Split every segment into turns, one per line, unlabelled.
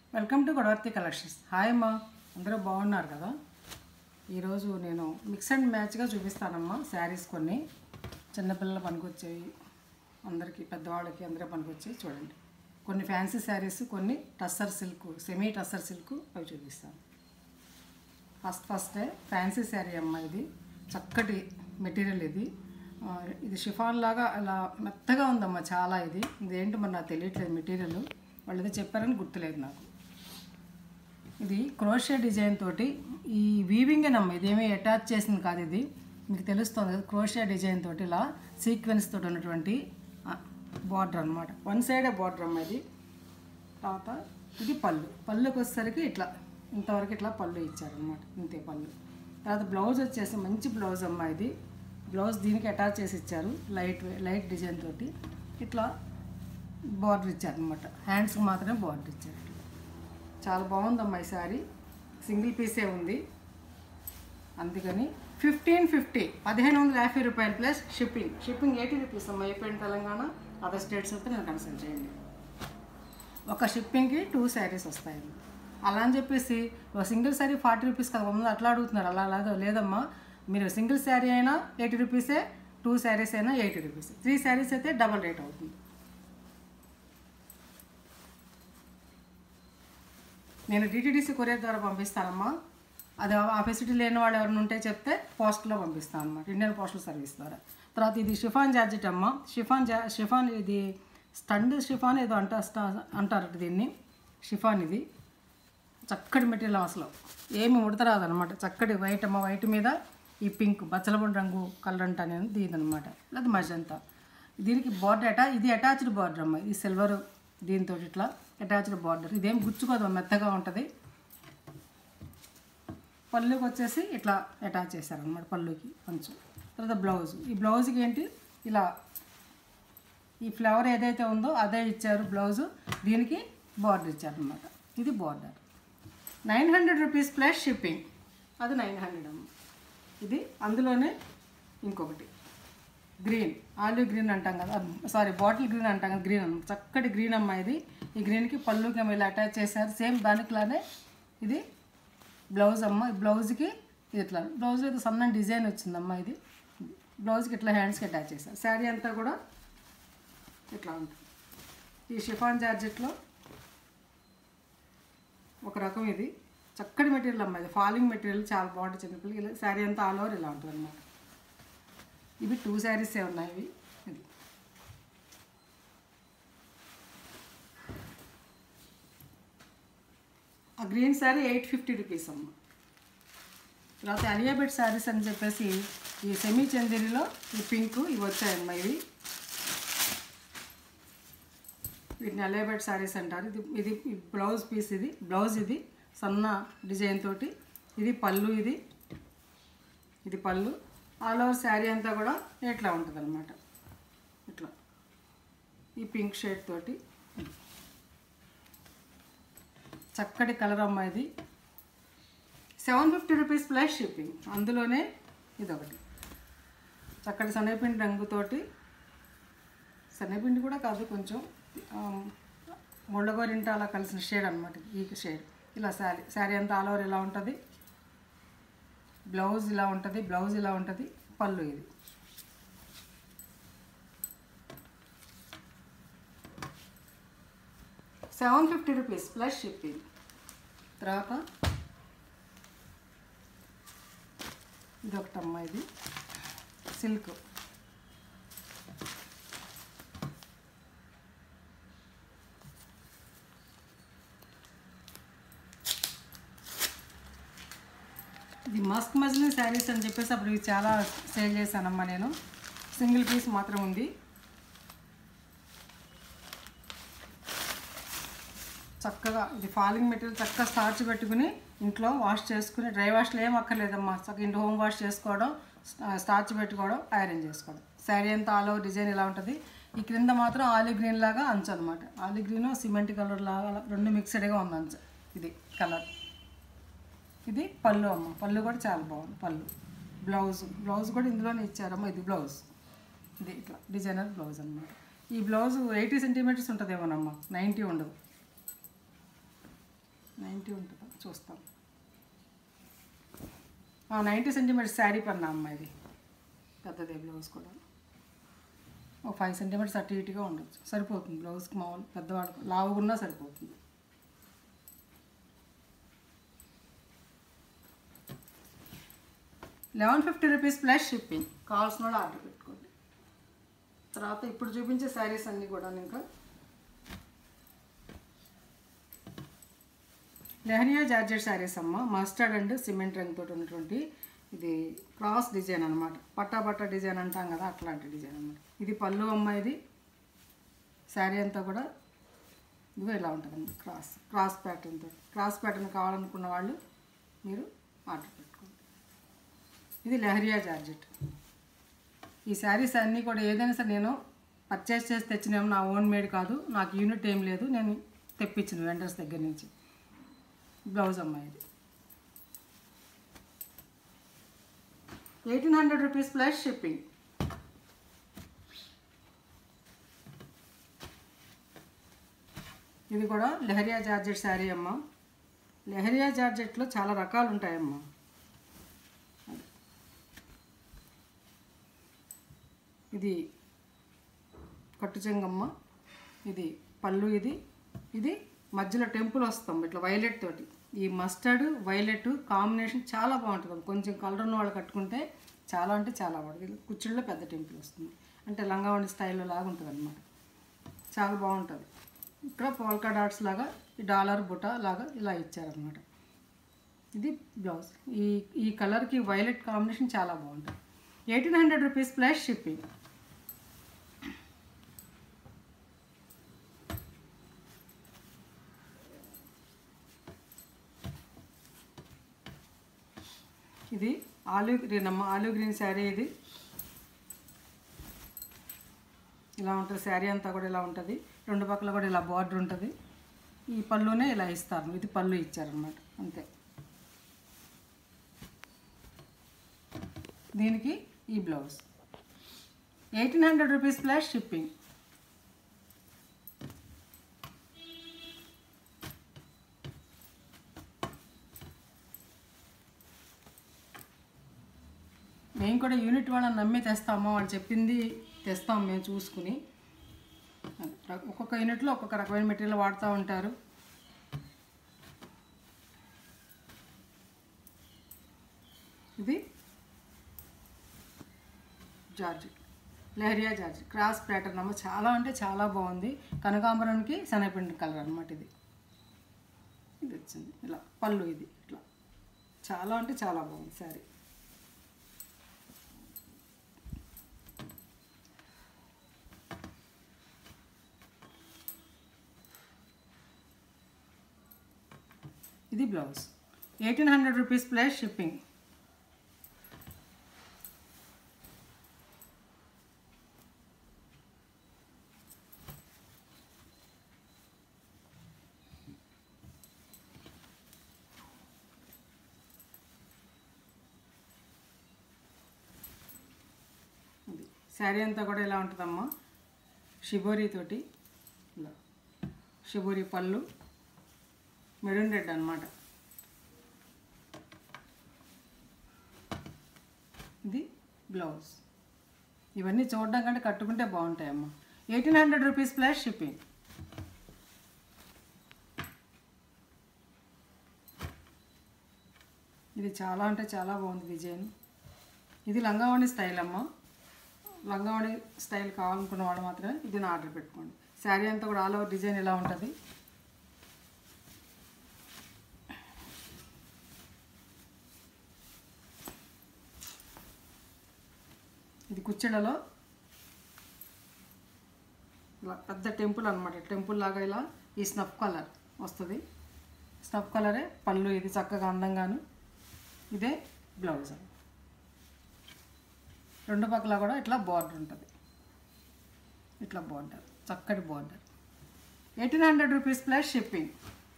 Welcome to Godavarthi collections hi అమ్మా అందరూ బాగున్నారు కదా ఈరోజు నేను మిక్స్ అండ్ మ్యాచ్గా చూపిస్తానమ్మా శారీస్ కొన్ని చిన్నపిల్లలు పనికొచ్చేవి అందరికీ పెద్దవాళ్ళకి అందరూ పనికొచ్చేవి చూడండి కొన్ని ఫ్యాన్సీ శారీస్ కొన్ని tussar silk semi tussar silk అవి చూపిస్తాను ఫస్ట్ ఫస్టే ఫ్యాన్సీ శారీ అమ్మ ఇది చక్కటి మెటీరియల్ ఇది ఆ, ఇది షిఫాన్ లాగా అలా మెత్తగా ఉందమ్మా చాలా ఇది ఇదేంటి మరి నాకు తెలియట్లేదు మెటీరియల్ వాళ్ళు ఏదో చెప్పారని గుర్తులేదు నాకు ఇది క్రోషియా డిజైన్ తోటి ఈ వీవింగేనమ్మా ఇదేమీ అటాచ్ చేసింది కాదు ఇది మీకు తెలుస్తుంది కదా క్రోషియా డిజైన్ తోటి ఇలా సీక్వెన్స్ తోటి ఉన్నటువంటి బార్డర్ అనమాట వన్ సైడే బార్డర్ అమ్మ ఇది తర్వాత ఇది పళ్ళు పళ్ళుకి వచ్చేసరికి ఇట్లా ఇంతవరకు ఇట్లా పళ్ళు ఇచ్చారనమాట ఇంతే పళ్ళు తర్వాత బ్లౌజ్ వచ్చేసి మంచి బ్లౌజ్ అమ్మ ఇది బ్లౌజ్ దీనికి అటాచ్ చేసి ఇచ్చారు లైట్ వే- లైట్ డిజైన్ తోటి ఇట్లా బార్డర్ ఇచ్చారనమాట హ్యాండ్స్కి మాత్రమే బార్డర్ ఇచ్చారు ఇట్లా. చాలా బాగుందమ్మా ఈ శారీ సింగిల్ పీసే ఉంది అందుకని ఫిఫ్టీన్ ఫిఫ్టీ పదిహేను వందల యాభై రూపాయలు plus shipping shipping eighty rupees అమ్మా అయిపోయిన తెలంగాణ అదర్ స్టేట్స్ అయితే నేను కన్సల్ట్ చేయండి ఒక షిప్పింగ్కి టూ శారీస్ వస్తాయి అలా అని చెప్పేసి ఒక సింగిల్ శారీ ఫార్టీ రూపీస్ కదా ముందు అట్లా అడుగుతున్నారు అలా లేదు లేదమ్మా మీరు సింగిల్ శారీ అయినా ఎయిటీ రూపీసే టూ శారీస్ అయినా ఎయిటీ రూపీస్ త్రీ శారీస్ అయితే డబల్ రేట్ అవుతుంది నేను డిటీడీసీ కొరియర్ ద్వారా పంపిస్తానమ్మా అది ఆ ఫెసిలిటీ లేని వాళ్ళు ఎవరైనా ఉంటే చెప్తే పోస్ట్లో పంపిస్తాను అనమాట ఇండియన్ పోస్టల్ సర్వీస్ ద్వారా తర్వాత ఇది షిఫాన్ జార్జెట్ అమ్మ షిఫాన్ జా షిఫాన్ ఇది స్టండ్ షిఫాన్ ఏదో అంట స్ట- అంటారు దీన్ని షిఫాన్ ఇది చక్కటి మెటీరియల్ అసలు ఏమి ఉడతరాదు అనమాట చక్కటి వైట్ అమ్మ వైట్ మీద ఈ పింక్ బచ్చలబొండి రంగు కలర్ అంట అనేది దీని అనమాట లేదా మజంతా దీనికి బార్డర్ అటా ఇది అటాచ్డ్ బార్డర్ అమ్మ ఇది సిల్వర్ దీంతో ఇట్లా అటాచ్డ్ బార్డర్ ఇదేం గుచ్చుకోదు మెత్తగా ఉంటుంది పళ్ళుకి వచ్చేసి ఇట్లా అటాచ్ చేశారనమాట పళ్ళుకి కొంచెం తర్వాత బ్లౌజ్ ఈ బ్లౌజ్కి ఏంటి ఇలా ఈ ఫ్లవర్ ఏదైతే ఉందో అదే ఇచ్చారు బ్లౌజు దీనికి బార్డర్ ఇచ్చారనమాట ఇది border nine hundred rupees plus shipping అది నైన్ హండ్రెడ్ అమ్మ ఇది అందులోనే ఇంకొకటి గ్రీన్ ఆలివ్ గ్రీన్ అంటాం కదా సారీ బాటిల్ గ్రీన్ అంటాం కదా గ్రీన్ అన్నమాట చక్కటి గ్రీన్ అమ్మ ఇది ఈ గ్రీన్కి పళ్ళుకి ఏమో ఇలా అటాచ్ చేశారు సేమ్ దానికిలానే ఇది బ్లౌజ్ అమ్మ ఈ బ్లౌజ్కి ఇది ఇట్లా బ్లౌజ్ ఇది సన్న డిజైన్ వచ్చిందమ్మా ఇది బ్లౌజ్కి ఇట్లా హ్యాండ్స్కి అటాచ్ చేశారు శారీ అంతా కూడా ఇట్లా ఉంటుంది ఈ షిఫాన్ జార్జెట్లో ఒక రకం ఇది చక్కటి మెటీరియల్ అమ్మ ఇది ఫాలింగ్ మెటీరియల్ చాలా బాగుంటుంది చిన్నపిల్లలకి ఇలా శారీ అంతా ఆల్ ఓవర్ ఇలా ఉంటుంది అనమాట ఇవి టూ శారీసే ఉన్నాయి ఇవి ఇది ఆ green sari eight fifty rupees అమ్మ తర్వాత అలియాబెట్ శారీస్ అని చెప్పేసి ఈ సెమీ చందేరిలో ఈ పింక్ ఇవి వచ్చాయమ్మా ఇవి వీటిని అలియాబెట్ శారీస్ అంటారు ఇది ఇది ఈ బ్లౌజ్ పీస్ ఇది బ్లౌజ్ ఇది సన్న డిజైన్ తోటి ఇది పళ్ళు ఇది ఇది పళ్ళు ఆల్ ఓవర్ శారీ అంతా కూడా ఇట్లా ఉంటుంది అనమాట ఇట్లా ఈ పింక్ షేడ్ తోటి చక్కటి కలర్ అమ్మ ఇది seven fifty rupees plus shipping అందులోనే ఇదొకటి చక్కటి శనగపిండి రంగుతోటి శనగపిండి కూడా కాదు కొంచెం ముళ్ళగోరింట అలా కలిసిన షేడ్ అనమాట ఈ షేడ్ ఇలా శారీ శారీ అంతా ఆల్ ఓవర్ ఇలా ఉంటుంది బ్లౌజ్ ఇలా ఉంటుంది బ్లౌజ్ ఇలా ఉంటుంది పళ్ళు ఇది seven fifty rupees plus shipping తర్వాత ఇది ఒకటమ్మా ఇది సిల్క్ ఇది మస్క్ మజ్లిన్ శారీస్ అని చెప్పేసి అప్పుడు ఇవి చాలా సేల్ చేశానమ్మా నేను సింగిల్ పీస్ మాత్రం ఉంది చక్కగా ఇది ఫాలింగ్ మెటీరియల్ చక్కగా స్టార్చ్ పెట్టుకుని ఇంట్లో వాష్ చేసుకుని డ్రై వాష్లో ఏం అక్కర్లేదమ్మా చక్కగా ఇంట్లో హోమ్ వాష్ చేసుకోవడం స్టార్చ్ పెట్టుకోవడం ఐరన్ చేసుకోవడం శారీ అంతా ఆల్ ఓవర్ డిజైన్ ఇలా ఉంటుంది ఈ క్రింద మాత్రం ఆలివ్ గ్రీన్ లాగా అంచు అనమాట ఆలివ్ గ్రీన్ సిమెంట్ కలర్ లాగా అలా రెండు మిక్స్డ్గా ఉంది అంచు ఇది కలర్ ఇది పళ్ళు అమ్మ పళ్ళు కూడా చాలా బాగుంది పళ్ళు బ్లౌజ్ బ్లౌజ్ కూడా ఇందులోనే ఇచ్చారమ్మ ఇది బ్లౌజ్ ఇది ఇట్లా డిజైనర్ బ్లౌజ్ అనమాట ఈ బ్లౌజ్ ఎయిటీ సెంటీమీటర్స్ ఉంటుందేమోనమ్మా నైంటీ ఉండదు నైంటీ ఉంటుందా చూస్తాం నైంటీ సెంటీమీటర్స్ శారీ పన్నా అమ్మ ఇది పెద్దదే బ్లౌజ్ కూడా ఒక ఫైవ్ సెంటీమీటర్స్ అటు ఇటుగా ఉండొచ్చు సరిపోతుంది బ్లౌజ్కి మామూలు పెద్దవాళ్ళకు లావుగున్నా సరిపోతుంది eleven fifty rupees plus shipping కావాల్సిన వాళ్ళు ఆర్డర్ పెట్టుకోండి తర్వాత ఇప్పుడు చూపించే శారీస్ అన్నీ కూడా ఇంకా లెహరియా జార్జెట్ శారీస్ అమ్మ మస్టర్డ్ అండ్ సిమెంట్ రంగుతో ఉన్నటువంటి ఇది క్రాస్ డిజైన్ అనమాట పట్టా పట్టా డిజైన్ అంటాం కదా అట్లాంటి డిజైన్ అనమాట ఇది పళ్ళు అమ్మ ఇది శారీ అంతా కూడా ఇదిగో ఇలా ఉంటుంది క్రాస్ క్రాస్ ప్యాటర్న్తో క్రాస్ ప్యాటర్న్ కావాలనుకున్న వాళ్ళు మీరు ఆర్డర్ పెట్టుకోండి ఇది లెహరియా జార్జెట్ ఈ శారీస్ అన్నీ కూడా ఏదైనా సరే నేను పర్చేస్ చేసి తెచ్చినేమో నా ఓన్ మేడ్ కాదు నాకు యూనిట్ ఏం లేదు నేను తెప్పించిన వెండర్స్ దగ్గర నుంచి బ్లౌజ్ అమ్మాయి ఇది eighteen hundred rupees plus shipping ఇది కూడా లెహరియా జార్జెట్ శారీ అమ్మ లెహరియా జార్జెట్లో చాలా రకాలు ఉంటాయమ్మా ఇది కట్టు చెంగమ్మ ఇది పళ్ళు ఇది ఇది మధ్యలో టెంపుల్ వస్తాం ఇట్లా వైలెట్ తోటి ఈ మస్టర్డ్ వైలెట్ కాంబినేషన్ చాలా బాగుంటుంది కొంచెం కలర్ ఉన్న వాళ్ళు కట్టుకుంటే చాలా అంటే చాలా బాగుంటుంది ఇది కుచ్చుల్లో పెద్ద టెంపుల్ వస్తుంది అంటే లంగావణి స్టైల్లో లాగా ఉంటుంది అనమాట చాలా బాగుంటుంది ఇక్కడ పోల్కా డాట్స్ లాగా ఈ డాలర్ బుట్ట లాగా ఇలా ఇచ్చారనమాట ఇది బ్లౌజ్ ఈ ఈ కలర్కి వైలెట్ కాంబినేషన్ చాలా బాగుంటుంది eighteen hundred rupees plus shipping ఇది ఆలు గ్రీన్ అమ్మ ఆలు గ్రీన్ శారీ ఇది ఇలా ఉంటుంది శారీ అంతా కూడా ఇలా ఉంటుంది రెండు పక్కల కూడా ఇలా బార్డర్ ఉంటుంది ఈ పళ్ళునే ఇలా ఇస్తారు ఇది పళ్ళు ఇచ్చారనమాట అంతే దీనికి ఈ blouse eighteen hundred rupees plus shipping మేము కూడా యూనిట్ వాళ్ళని నమ్మి తెస్తాము వాళ్ళు చెప్పింది తెస్తాం మేము చూసుకుని ఒక్కొక్క యూనిట్లో ఒక్కొక్క రకమైన మెటీరియల్ వాడుతూ ఉంటారు ఇది georgette leheriya georgette cross pattern అమ్మ చాలా అంటే చాలా బాగుంది కనకాంబరానికి శనగపిండి కలర్ అనమాట ఇది ఇది వచ్చింది ఇలా పళ్ళు ఇది ఇట్లా చాలా అంటే చాలా బాగుంది శారీ ఇది blouse eighteen hundred rupees plus shipping ఇది శారీ అంతా కూడా ఇలా ఉంటుందమ్మా షిబోరి తోటి ఇలా షిబోరి పళ్ళు మెరూన్ రెడ్ అనమాట ఇది బ్లౌజ్ ఇవన్నీ చూడడం కంటే కట్టుకుంటే బాగుంటాయమ్మా eighteen hundred rupees plus shipping ఇది చాలా అంటే చాలా బాగుంది డిజైన్ ఇది లంగావణి స్టైల్ అమ్మ లంగావణి స్టైల్ కావాలనుకున్న వాళ్ళు మాత్రమే ఇది నా ఆర్డర్ పెట్టుకోండి శారీ అంతా కూడా ఆల్ ఓవర్ డిజైన్ ఇలా ఉంటుంది ఇది కుచ్చెడలో ఇలా పెద్ద టెంపుల్ అనమాట టెంపుల్ లాగా ఇలా ఈ స్నఫ్ కలర్ వస్తుంది స్నఫ్ కలరే పళ్ళు ఇది చక్కగా అందంగాను ఇదే బ్లౌజ్ రెండు పక్కల కూడా ఇట్లా బార్డర్ ఉంటుంది ఇట్లా బార్డర్ చక్కటి border eighteen hundred rupees plus shipping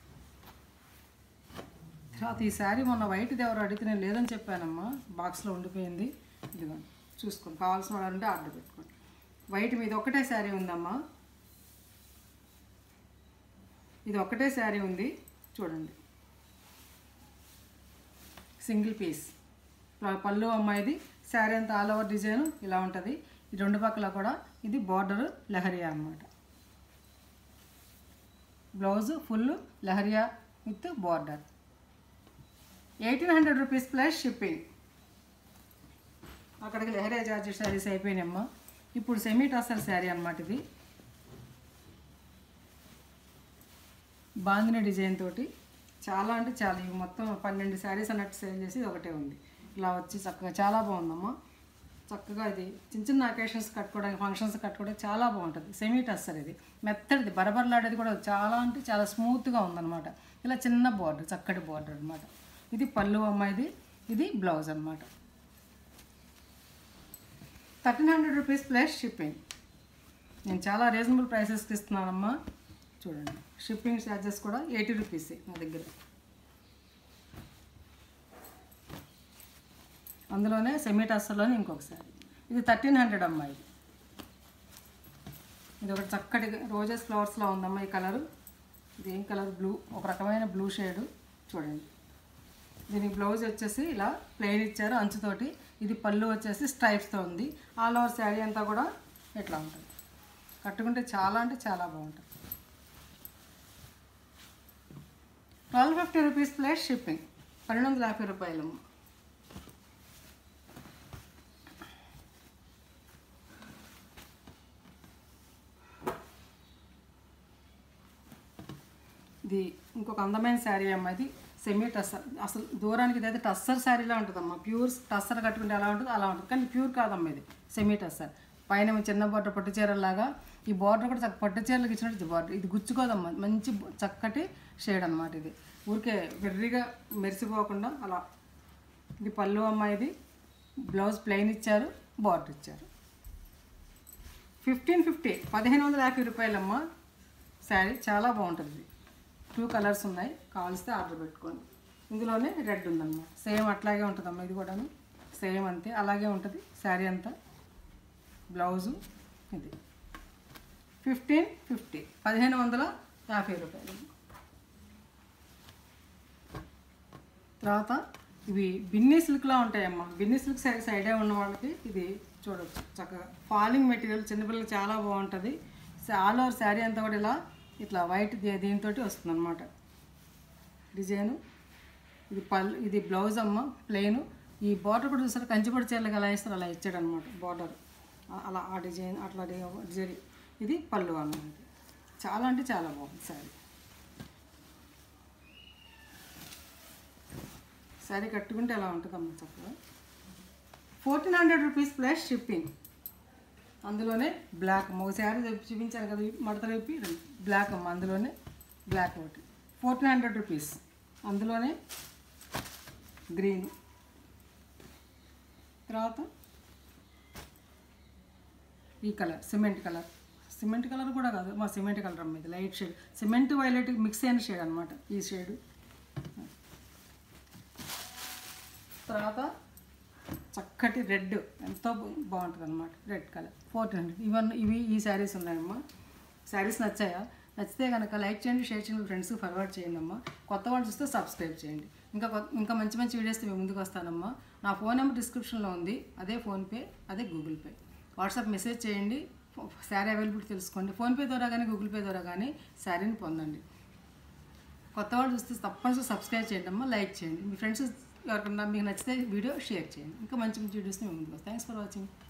తర్వాత ఈ శారీ మొన్న వైట్ ఎవరు అడిగితే నేను లేదని చెప్పానమ్మా బాక్స్లో ఉండిపోయింది ఇదిగోండి చూసుకోండి కావాల్సిన వాళ్ళు ఉంటే ఆర్డర్ పెట్టుకోండి వైట్ మీద ఒకటే శారీ ఉందమ్మా ఇది ఒకటే శారీ ఉంది చూడండి సింగిల్ పీస్ ప- పళ్ళు అమ్మాయిది శారీ అంతా ఆల్ ఓవర్ డిజైన్ ఇలా ఉంటుంది ఈ రెండు పక్కల కూడా ఇది బార్డర్ లహరియా అన్నమాట blouse full leheriya with border eighteen hundred rupees plus shipping అక్కడికి లెహరియా జార్జెట్ శారీస్ అయిపోయినాయమ్మా ఇప్పుడు సెమీ టసర్ శారీ అన్నమాట ఇది బాందిని డిజైన్ తోటి చాలా అంటే చాలా ఇవి మొత్తం పన్నెండు శారీస్ అన్నట్టు సేల్ చేసి ఇది ఒకటే ఉంది ఇలా వచ్చి చక్కగా చాలా బాగుందమ్మా చక్కగా ఇది చిన్న చిన్న అకేషన్స్ కట్టుకోవడానికి ఫంక్షన్స్ కట్టుకోవడానికి చాలా బాగుంటుంది సెమీ టస్సర్ ఇది మెత్తడిది బరబరలాడేది కూడా చాలా అంటే చాలా స్మూత్గా ఉందన్నమాట ఇలా చిన్న బార్డర్ చక్కటి బార్డర్ అన్నమాట ఇది పళ్ళు అమ్మాయిది ఇది బ్లౌజ్ అన్నమాట thirteen hundred rupees plus shipping నేను చాలా రీజనబుల్ ప్రైసెస్కి ఇస్తున్నానమ్మా చూడండి షిప్పింగ్ ఛార్జెస్ కూడా ఎయిటీ రూపీసే నా దగ్గర అందులోనే సెమీ టస్సర్లోనే ఇంకొకసారి ఇది థర్టీన్ హండ్రెడ్ అమ్మా ఇది ఇది ఒక చక్కటి రోజెస్ ఫ్లవర్స్లో ఉందమ్మా ఈ కలరు ఇది ఏం కలర్ బ్లూ ఒక రకమైన బ్లూ షేడు చూడండి దీనికి బ్లౌజ్ వచ్చేసి ఇలా ప్లెయిన్ ఇచ్చారు అంచుతోటి ఇది పళ్ళు వచ్చేసి స్ట్రైప్స్తో ఉంది ఆల్ ఓవర్ శారీ అంతా కూడా ఇట్లా ఉంటుంది కట్టుకుంటే చాలా అంటే చాలా బాగుంటుంది twelve fifty rupees plus shipping పన్నెండు వందల యాభై రూపాయలమ్మ ఇది ఇంకొక అందమైన శారీ అమ్మ ఇది సెమీ టస్సర్ అసలు దూరానికి ఇదైతే టస్సర్ శారీలా ఉంటుందమ్మా ప్యూర్ టస్సర్ కట్టుకుంటే ఎలా ఉంటుంది అలా ఉంటుంది కానీ ప్యూర్ కాదమ్మా ఇది సెమీ టస్సర్ పైన ఏమో చిన్న బొట్ట పట్టు చీరలాగా ఈ బార్డర్ కూడా చక్క పట్టు చీరలకు ఇచ్చినట్టు ఇది బార్డర్ ఇది గుచ్చుకోదమ్మా మంచి బ- చక్కటి షేడ్ అన్నమాట ఇది ఊరికే వెర్రిగా మెరిసిపోకుండా అలా ఇది పళ్ళు అమ్మ ఇది బ్లౌజ్ ప్లెయిన్ ఇచ్చారు బార్డర్ ఇచ్చారు ఫిఫ్టీన్ ఫిఫ్టీ పదిహేను వందల యాభై రూపాయలమ్మ శారీ చాలా బాగుంటుంది ఇది టూ కలర్స్ ఉన్నాయి కావాల్స్తే ఆర్డర్ పెట్టుకోండి ఇందులోనే రెడ్ ఉందన్నమాట సేమ్ అట్లాగే ఉంటుందమ్మా ఇది కూడాను సేమ్ అంతే అలాగే ఉంటుంది శారీ అంతా బ్లౌజు ఇది ఫిఫ్టీన్ ఫిఫ్టీ పదిహేను వందల యాభై రూపాయలు తర్వాత ఇవి బిన్నీ సిల్క్లా ఉంటాయమ్మా బిన్నీ సిల్క్ శారీస్ ఐడియా ఉన్న వాళ్ళకి ఇది చూడొచ్చు చక్కగా ఫాలింగ్ మెటీరియల్ చిన్నపిల్లలకి చాలా బాగుంటుంది ఆల్ ఓవర్ శారీ అంతా కూడా ఇలా ఇట్లా వైట్ దీంతో వస్తుంది అనమాట డిజైను ఇది పళ్ళు ఇది బ్లౌజ్ అమ్మ ప్లెయిన్ ఈ బార్డర్ కూడా చూసారు కంచిపొడి చీరలకు ఎలా ఇస్తారు అలా ఇచ్చాడు అనమాట బార్డర్ అలా ఆ డిజైన్ అట్లా డిజైన్ ఇది పళ్ళు అన్నమాట చాలా అంటే చాలా బాగుంది శారీ శారీ కట్టుకుంటే ఎలా ఉంటుందమ్మా చక్కగా fourteen hundred rupees plus shipping అందులోనే బ్లాక్ ఒక శారీ చూపించాను కదా మడత విప్పి బ్లాక్ అమ్మ అందులోనే బ్లాక్ ఒకటి ఫోర్టీన్ హండ్రెడ్ రూపీస్ అందులోనే గ్రీన్ తర్వాత ఈ colour cement colour cement colour కూడా కాదు మా సిమెంట్ కలర్ అమ్మ ఇది light shade cement violet mix అయిన షేడ్ అనమాట ఈ షేడు తర్వాత చక్కటి రెడ్ ఎంతో బాగుంటుంది అనమాట రెడ్ కలర్ ఫోర్టీన్ హండ్రెడ్ ఇవన్నీ ఇవి ఈ శారీస్ ఉన్నాయమ్మా శారీస్ నచ్చాయా నచ్చితే కనుక లైక్ చేయండి షేర్ చేయండి ఫ్రెండ్స్కి ఫార్వర్డ్ చేయండి అమ్మా కొత్త వాళ్ళు చూస్తే సబ్స్క్రైబ్ చేయండి ఇంకా కొత్త- ఇంకా మంచి మంచి వీడియోస్ మేము ముందుకు వస్తానమ్మా నా ఫోన్ నెంబర్ డిస్క్రిప్షన్లో ఉంది అదే ఫోన్పే అదే గూగుల్ పే వాట్సాప్ మెసేజ్ చేయండి శారీ అవైలబిలిటీ తెలుసుకోండి ఫోన్పే ద్వారా కానీ గూగుల్ పే ద్వారా కానీ శారీని పొందండి కొత్త వాళ్ళు చూస్తే తప్పనిసరి సబ్స్క్రైబ్ చేయండి అమ్మా లైక్ చేయండి మీ ఫ్రెండ్స్ ఎవరికన్నా మీకు నచ్చితే వీడియో షేర్ చేయండి ఇంకా మంచి మంచి వీడియోస్ని మేము ముందుకు వస్తాం థ్యాంక్స్ ఫర్ వాచింగ్